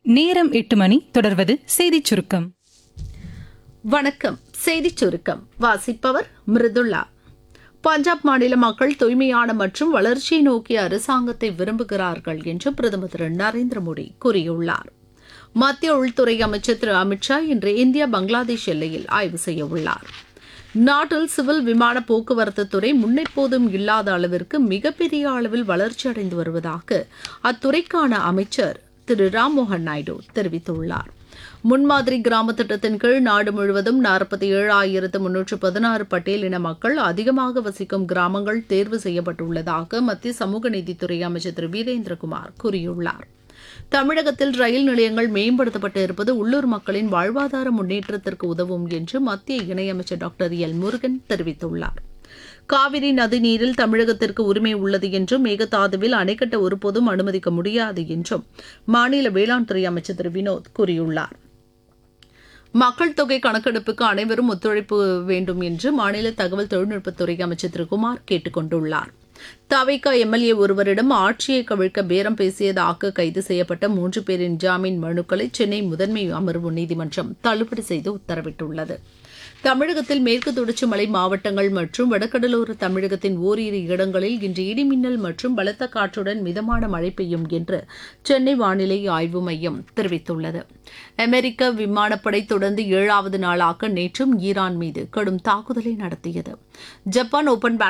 நேரம் எட்டு மணி தொடர்வது செய்திச் சுருக்கம் வணக்கம் செய்திச் சுருக்கம் வாசிப்பவர் மிருதுளா பஞ்சாப் மாநில மக்கள் தூய்மையான மற்றும் வளர்ச்சியை நோக்கிய அரசாங்கத்தை விரும்புகிறார்கள் என்று பிரதமர் திரு நரேந்திர மோடி கூறியுள்ளார் மத்திய உள்துறை அமைச்சர் திரு அமித்ஷா இன்று இந்தியா பங்களாதேஷ் எல்லையில் ஆய்வு செய்ய உள்ளார் நாட்டில் சிவில் விமான போக்குவரத்து துறை முன்னெப்போதும் இல்லாத அளவிற்கு மிகப்பெரிய அளவில் வளர்ச்சியடைந்து வருவதாக அத்துறைக்கான அமைச்சர் திரு ராம்மோகன் நாயுடு தெரிவித்துள்ளார் முன்மாதிரி கிராம திட்டத்தின் கீழ் நாடு முழுவதும் நாற்பத்தி ஏழாயிரத்து முன்னூற்று பதினாறு பட்டேல் இன மக்கள் அதிகமாக வசிக்கும் கிராமங்கள் தேர்வு செய்யப்பட்டுள்ளதாக மத்திய சமூக நீதித்துறை அமைச்சர் திரு வீரேந்திரகுமார் கூறியுள்ளார் தமிழகத்தில் ரயில் நிலையங்கள் மேம்படுத்தப்பட்டு இருப்பது உள்ளூர் மக்களின் வாழ்வாதார முன்னேற்றத்திற்கு உதவும் என்று மத்திய இணையமைச்சர் டாக்டர் எல் முருகன் தெரிவித்துள்ளார் காவிரி நதிநீரில் தமிழகத்திற்கு உரிமை உள்ளது என்றும் மேகதாதுவில் அணை கட்ட ஒருபோதும் அனுமதிக்க முடியாது என்றும் மாநில வேளாண் துறை அமைச்சர் திரு வினோத் கூறியுள்ளார் மக்கள் தொகை கணக்கெடுப்புக்கு அனைவரும் ஒத்துழைப்பு வேண்டும் என்று மாநில தகவல் தொழில்நுட்பத்துறை அமைச்சர் திரு குமார் கேட்டுக் கொண்டுள்ளார் தவிக எம்எல்ஏ ஒருவரிடம் ஆட்சியை கவிழ்க்க பேரம் பேசியதாக கைது செய்யப்பட்ட மூன்று பேரின் ஜாமீன் மனுக்களை சென்னை முதன்மை அமர்வு நீதிமன்றம் தள்ளுபடி செய்து உத்தரவிட்டுள்ளது தமிழகத்தில் மேற்கு தொடர்ச்சி மலை மாவட்டங்கள் மற்றும் வடகடலோர தமிழகத்தின் ஓரிரு இடங்களில் இன்று இடிமின்னல் மற்றும் பலத்த காற்றுடன் மிதமான மழை பெய்யும் என்று சென்னை வானிலை ஆய்வு மையம் தெரிவித்துள்ளது அமெரிக்க விமானப்படை தொடர்ந்து ஏழாவது நாளாக நேற்றும் ஈரான் மீது கடும் தாக்குதலை நடத்தியது ஜப்பான் ஓபன் பேட்மிண்டன்